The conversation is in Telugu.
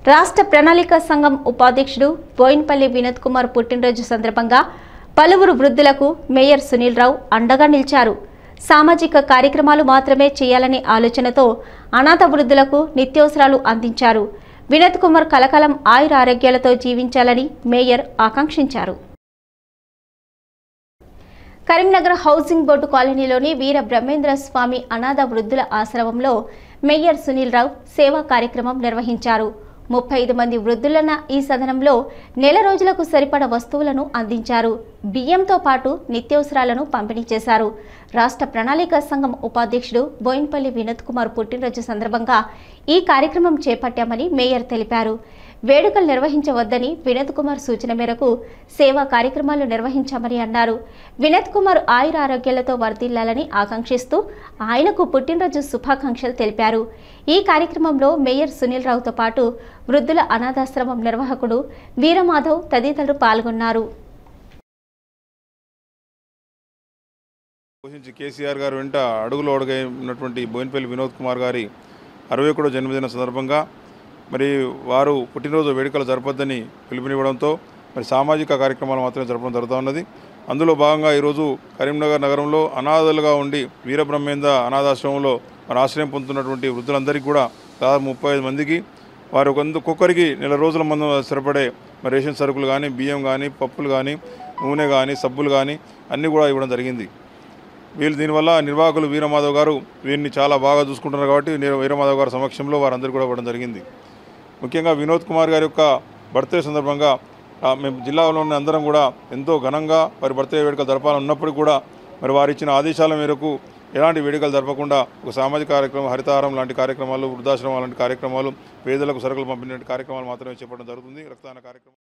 రాష్ట్ర ప్రణాళిక సంఘం ఉపాధ్యక్షుడు బోయిన్పల్లి వినోద్ కుమార్ పుట్టినరోజు సందర్భంగా పలువురు వృద్ధులకు మేయర్ సునీల్ రావు అండగా నిలిచారు సామాజిక కార్యక్రమాలు మాత్రమే చేయాలనే ఆలోచనతో అనాథ వృద్ధులకు నిత్యావసరాలు అందించారు వినోద్ కుమార్ కలకాలం ఆయుర ఆరోగ్యాలతో జీవించాలని మేయర్ ఆకాంక్షించారు కరీంనగర్ హౌసింగ్ బోర్డు కాలనీలోని వీర బ్రహ్మేంద్ర స్వామి అనాథ వృద్ధుల ఆశ్రమంలో మేయర్ సునీల్ రావు సేవా కార్యక్రమం నిర్వహించారు ముప్పై ఐదు మంది వృద్ధులన్న ఈ సదనంలో నెల రోజులకు సరిపడ వస్తువులను అందించారు బియ్యంతో పాటు నిత్యావసరాలను పంపిణీ చేశారు రాష్ట్ర ప్రణాళిక సంఘం ఉపాధ్యక్షుడు బోయిన్పల్లి వినోద్ కుమార్ పుట్టినరోజు సందర్భంగా ఈ కార్యక్రమం చేపట్టామని మేయర్ తెలిపారు వేడుకలు నిర్వహించవద్దని వినోద్ కుమార్ సూచన మేరకు సేవా కార్యక్రమాలు నిర్వహించామని అన్నారు వినోద్ కుమార్ ఆయుర ఆరోగ్యాలతో వర్ధిల్లాలని ఆకాంక్షిస్తూ ఆయనకు పుట్టినరోజు శుభాకాంక్షలు తెలిపారు ఈ కార్యక్రమంలో మేయర్ సునీల్ రావుతో పాటు వృద్ధుల అనాథాశ్రమం నిర్వాహకుడు వీరమాధవ్ తదితరులు పాల్గొన్నారు పోషించి కేసీఆర్ గారు వెంట అడుగులో అడుగై ఉన్నటువంటి బోయినపల్లి వినోద్ కుమార్ గారి అరవై ఒకటో జన్మదిన సందర్భంగా మరి వారు పుట్టినరోజు వేడుకలు జరపొద్దని పిలుపునివ్వడంతో మరి సామాజిక కార్యక్రమాలు మాత్రమే జరపడం జరుగుతూ ఉన్నది అందులో భాగంగా ఈరోజు కరీంనగర్ నగరంలో అనాథలుగా ఉండి వీరబ్రహ్మేంద్ర అనాథాశ్రమంలో మరి ఆశ్రయం పొందుతున్నటువంటి వృద్ధులందరికీ కూడా దాదాపు ముప్పై ఐదు మందికి వారు కొంత ఒక్కొక్కరికి నెల రోజుల మందు సరిపడే మరి రేషన్ సరుకులు కానీ బియ్యం కానీ పప్పులు కానీ నూనె కానీ సబ్బులు కానీ అన్నీ కూడా ఇవ్వడం జరిగింది వీళ్ళు దీనివల్ల నిర్వాహకులు వీరమాధవ్ గారు వీరిని చాలా బాగా చూసుకుంటున్నారు కాబట్టి వీర- వీరమాధవ్ గారి సమక్షంలో వారందరూ కూడా ఇవ్వడం జరిగింది ముఖ్యంగా వినోద్ కుమార్ గారి యొక్క బర్త్డే సందర్భంగా ఆ, మేము జిల్లాలో ఉన్న అందరం కూడా ఎంతో ఘనంగా వారి బర్త్డే వేడుకలు జరపాలని ఉన్నప్పటికీ కూడా మరి వారు ఇచ్చిన ఆదేశాల మేరకు ఎలాంటి వేడుకలు జరపకుండా ఒక సామాజిక కార్యక్రమం హరితహారం లాంటి కార్యక్రమాలు వృద్ధాశ్రమం లాంటి కార్యక్రమాలు పేదలకు సరుకులు పంపిణీ కార్యక్రమాలు మాత్రమే చేపట్టడం జరుగుతుంది రక్తదాన కార్యక్రమం